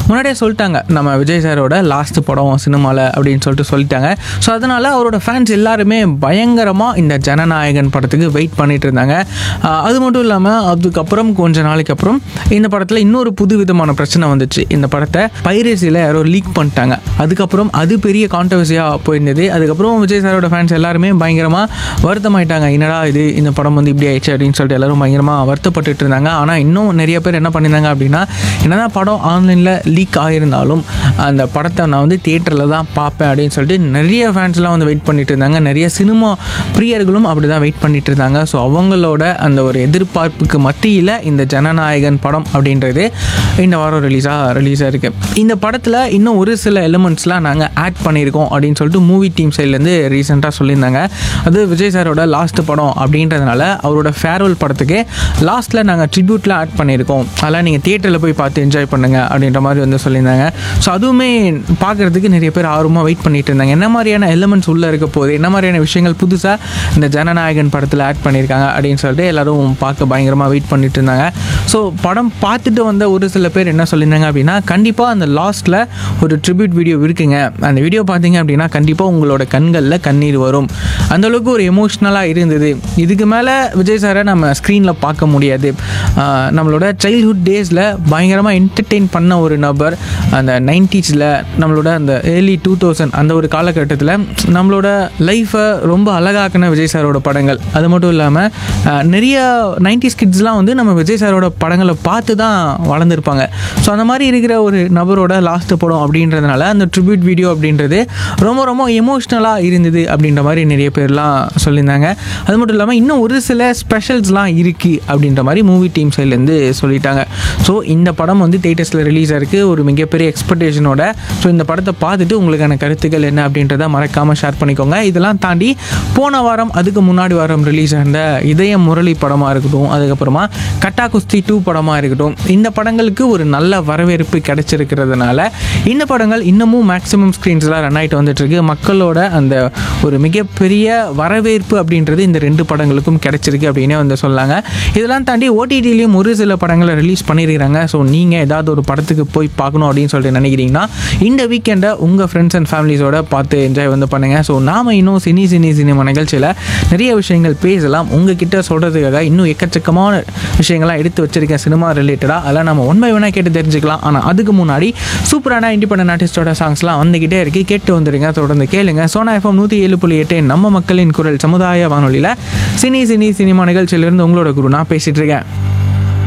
முன்னாடியே சொல்லிட்டாங்க நம்ம விஜய் சாரோட லாஸ்ட் படம் சினிமாவில் அப்படின்னு சொல்லிட்டு சொல்லிட்டாங்க ஸோ அதனால் அவரோட ஃபேன்ஸ் எல்லாருமே பயங்கரமாக இந்த ஜனநாயகன் படத்துக்கு வெயிட் பண்ணிட்டு இருந்தாங்க ஆஹ் அது மட்டும் இல்லாமல் அதுக்கப்புறம் கொஞ்ச நாளைக்கு அப்புறம் இந்த படத்தில் இன்னொரு புது விதமான பிரச்சனை வந்துச்சு இந்த படத்தை பைரேசியில் யாரோ லீக் பண்ணிட்டாங்க அதுக்கப்புறம் அது பெரிய கான்ட்ரவர்சியாக போயிருந்தது அதுக்கப்புறம் விஜய் சாரோட ஃபேன்ஸ் எல்லாருமே பயங்கரமாக வருத்தமாயிட்டாங்க என்னடா இது இந்த படம் வந்து இப்படி ஆயிடுச்சு அப்படின்னு சொல்லிட்டு எல்லாரும் பயங்கரமாக வருத்தப்பட்டுட்டு இருந்தாங்க ஆனால் இன்னும் நிறைய பேர் என்ன பண்ணியிருந்தாங்க அப்படின்னா என்னதான் படம் ஆன்லைனில் லீக் ஆகியிருந்தாலும் அந்த படத்தை நான் வந்து தியேட்டரில் தான் பார்ப்பேன் அப்படின்னு சொல்லிட்டு நிறைய ஃபேன்ஸ்லாம் வந்து வெயிட் பண்ணிட்டு இருந்தாங்க நிறைய சினிமா பிரியர்களும் அப்படி தான் வெயிட் பண்ணிட்டு இருந்தாங்க ஸோ அவங்களோட அந்த ஒரு எதிர்பார்ப்புக்கு மத்தியில் இந்த ஜனநாயகன் படம் அப்படின்றது இந்த வாரம் ரிலீஸாக ரிலீஸாக இருக்குது இந்த படத்தில் இன்னும் ஒரு சில எலிமெண்ட்ஸ்லாம் நாங்கள் ஆட் பண்ணியிருக்கோம் அப்படின்னு சொல்லிட்டு மூவி டீம் சைட்லேருந்து ரீசெண்டாக சொல்லியிருந்தாங்க அது விஜய் சாரோட லாஸ்ட் படம் அப்படின்றதுனால அவரோட ஃபேர்வெல் படத்துக்கு லாஸ்ட்டில் நாங்கள் ட்ரிபியூட்டில் ஆட் பண்ணியிருக்கோம் அதெல்லாம் நீங்கள் தியேட்டரில் போய் பார்த்து என்ஜாய் பண்ணுங்கள் அப்படின்ற மாதிரி வந்து சொல்லியிருந்தாங்க ஸோ அதுவுமே பார்க்குறதுக்கு நிறைய பேர் ஆர்வமாக வெயிட் பண்ணிட்டு இருந்தாங்க என்ன மாதிரியான எலிமெண்ட்ஸ் உள்ளே இருக்க போகுது என்ன மாதிரியான விஷயங்கள் புதுசாக இந்த ஜனநாயகன் படத்தில் ஆட் பண்ணியிருக்காங்க அப்படின்னு சொல்லிட்டு எல்லாரும் பார்க்க பயங்கரமாக வெயிட் பண்ணிட்டு இருந்தாங்க ஸோ படம் பார்த்துட்டு வந்த ஒரு சில பேர் என்ன சொல்லியிருந்தாங்க அப்படின்னா கண்டிப்பாக அந்த லாஸ்ட்டில் ஒரு ட்ரிபியூட் வீடியோ இருக்குங்க அந்த வீடியோ பார்த்தீங்க அப்படின்னா கண்டிப்பாக உங்களோட கண்களில் கண்ணீர் வரும் அந்த அளவுக்கு ஒரு எமோஷ்னலாக இருந்தது இதுக்கு மேலே விஜய் சாரை நம்ம ஸ்க்ரீனில் பார்க்க முடியாது ஆஹ் நம்மளோட சைல்ட்ஹுட் டேஸில் பயங்கரமாக என்டர்டெயின் பண்ண ஒரு நபர் அந்த நைன்டிஸில் நம்மளோட அந்த ஏர்லி டூ தௌசண்ட் அந்த ஒரு காலகட்டத்தில் நம்மளோட லைஃப்பை ரொம்ப அழகாக்கின விஜய் சாரோட படங்கள் அது மட்டும் இல்லாமல் நிறைய நைன்டிஸ் கிட்ஸ்லாம் வந்து நம்ம விஜய் சாரோட படங்களை பார்த்து தான் வளர்ந்துருப்பாங்க ஸோ அந்த மாதிரி இருக்கிற ஒரு நபரோட லாஸ்ட் படம் அப்படின்றதுனால அந்த ட்ரிபியூட் வீடியோ அப்படின்றது ரொம்ப ரொம்ப எமோஷ்னலாக இருந்தது அப்படின்ற மாதிரி நிறைய பேர்லாம் சொல்லியிருந்தாங்க அது மட்டும் இல்லாமல் இன்னும் ஒரு சில ஸ்பெஷல்ஸ்லாம் இருக்குது அப்படின்ற மாதிரி மூவி டீம் சைட்லேருந்து சொல்லிட்டாங்க ஸோ இந்த படம் வந்து தேட்டர்ஸில் ரிலீஸ் ஆயிருக்கு ஒரு மிகப்பெரிய எக்ஸ்பெக்டேஷனோட ஸோ இந்த படத்தை பார்த்துட்டு உங்களுக்கான கருத்துக்கள் என்ன அப்படின்றத மறக்காமல் ஷேர் பண்ணிக்கோங்க இதெல்லாம் தாண்டி போன வாரம் அதுக்கு முன்னாடி வாரம் ரிலீஸ் ஆன இதய முரளி படமாக இருக்கட்டும் அதுக்கப்புறமா கட்டா குஸ்தி டூ படமாக இருக்கட்டும் இந்த படங்களுக்கு ஒரு நல்ல வரவேற்பு கிடைச்சிருக்கிறதுனால இந்த படங்கள் இன்னமும் மேக்ஸிமம் ஸ்க்ரீன்ஸ்லாம் ரன் ஆகிட்டு வந்துட்டுருக்கு மக்களோட அந்த ஒரு மிகப்பெரிய வரவேற்பு அப்படின்றது இந்த ரெண்டு படங்களுக்கும் கிடைச்சிருக்கு அப்படின்னே வந்து சொல்லாங்க இதெல்லாம் தாண்டி ஓடிடிலையும் ஒரு சில படங்களை ரிலீஸ் பண்ணியிருக்கிறாங்க ஸோ நீங்கள் ஏதாவது ஒரு படத்துக்கு போய் பார்க்கணும் அப்படின்னு சொல்லிட்டு நினைக்கிறீங்கன்னா இந்த வீக்கெண்டை உங்கள் ஃப்ரெண்ட்ஸ் அண்ட் ஃபேமிலிஸோட பார்த்து என்ஜாய் வந்து பண்ணுங்கள் ஸோ நாம இன்னும் சினி சினி சினிமா நிகழ்ச்சியில் நிறைய விஷயங்கள் பேசலாம் உங்ககிட்ட சொல்கிறதுக்காக இன்னும் எக்கச்சக்கமான விஷயங்கள்லாம் எடுத்து வச்சிருக்கேன் சினிமா ரிலேட்டடாக அதெல்லாம் நம்ம ஒன் பை ஒன்னாக கேட்டு தெரிஞ்சுக்கலாம் ஆனால் அதுக்கு முன்னாடி சூப்பரான இண்டிபெண்டன்ட் ஆர்டிஸ்டோட சாங்ஸ்லாம் வந்துக்கிட்டே இருக்கு கேட்டு வந்துடுங்க தொடர்ந்து கேளுங்க சோனா எஃப்எம் நூற்றி ஏழு புள்ளி எட்டு நம்ம மக்களின் குரல் சமுதாய வானொலியில் சினி சினி சினிமா நிகழ்ச்சியிலிருந்து உங்களோட குரு நான் பேசிகிட்டு இருக்கேன்